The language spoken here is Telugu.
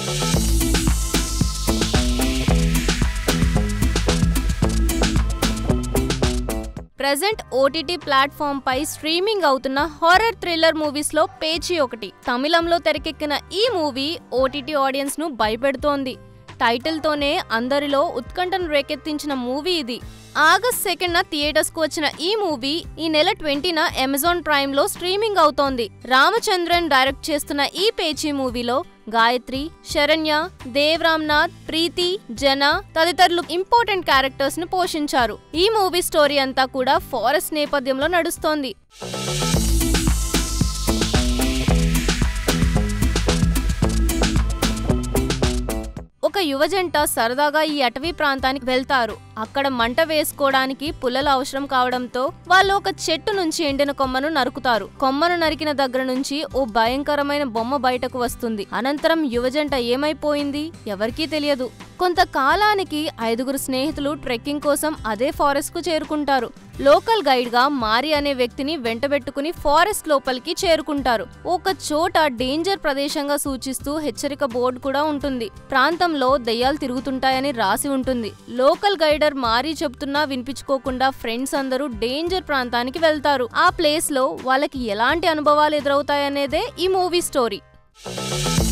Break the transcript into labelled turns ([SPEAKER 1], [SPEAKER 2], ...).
[SPEAKER 1] ప్రజెంట్ ఓటీటీ ప్లాట్ఫామ్ పై స్ట్రీమింగ్ అవుతున్న హారర్ థ్రిల్లర్ మూవీస్ లో పేచీ ఒకటి తమిళంలో తెరకెక్కిన ఈ మూవీ ఓటీటీ ఆడియన్స్ ను భయపెడుతోంది టైటిల్ తోనే అందరిలో ఉత్కంఠను రేకెత్తించిన మూవీ ఇది ఆగస్ట్ సెకండ్ న థియేటర్స్ కు వచ్చిన ఈ మూవీ ఈ నెల ట్వంటీన అమెజాన్ ప్రైమ్ లో స్ట్రీమింగ్ అవుతోంది రామచంద్రన్ డైరెక్ట్ చేస్తున్న ఈ పేచీ మూవీలో గాయత్రి శరణ్య దేవ్ రామ్నాథ్ ప్రీతి జన తదితరులు ఇంపార్టెంట్ క్యారెక్టర్స్ ను పోషించారు ఈ మూవీ స్టోరీ అంతా కూడా ఫారెస్ట్ నేపథ్యంలో నడుస్తోంది ఒక యువజంట సరదాగా ఈ అటవీ ప్రాంతానికి వెళ్తారు అక్కడ మంట వేసుకోవడానికి పుల్లల అవసరం కావడంతో వాళ్ళు ఒక చెట్టు నుంచి ఎండిన కొమ్మను నరుకుతారు కొమ్మను నరికిన దగ్గర నుంచి ఓ భయంకరమైన బొమ్మ బయటకు వస్తుంది అనంతరం యువజంట ఏమైపోయింది ఎవరికీ తెలియదు కొంతకాలానికి ఐదుగురు స్నేహితులు ట్రెక్కింగ్ కోసం అదే ఫారెస్ట్ కు చేరుకుంటారు లోకల్ గైడ్ గా మారి అనే వ్యక్తిని వెంటబెట్టుకుని ఫారెస్ట్ లోపలికి చేరుకుంటారు ఒక చోట డేంజర్ ప్రదేశంగా సూచిస్తూ హెచ్చరిక బోర్డు కూడా ఉంటుంది ప్రాంతంలో దెయ్యాలు తిరుగుతుంటాయని రాసి ఉంటుంది లోకల్ గైడర్ మారి చెప్తున్నా వినిపించుకోకుండా ఫ్రెండ్స్ అందరూ డేంజర్ ప్రాంతానికి వెళ్తారు ఆ ప్లేస్ లో వాళ్ళకి ఎలాంటి అనుభవాలు ఎదురవుతాయనేదే ఈ మూవీ స్టోరీ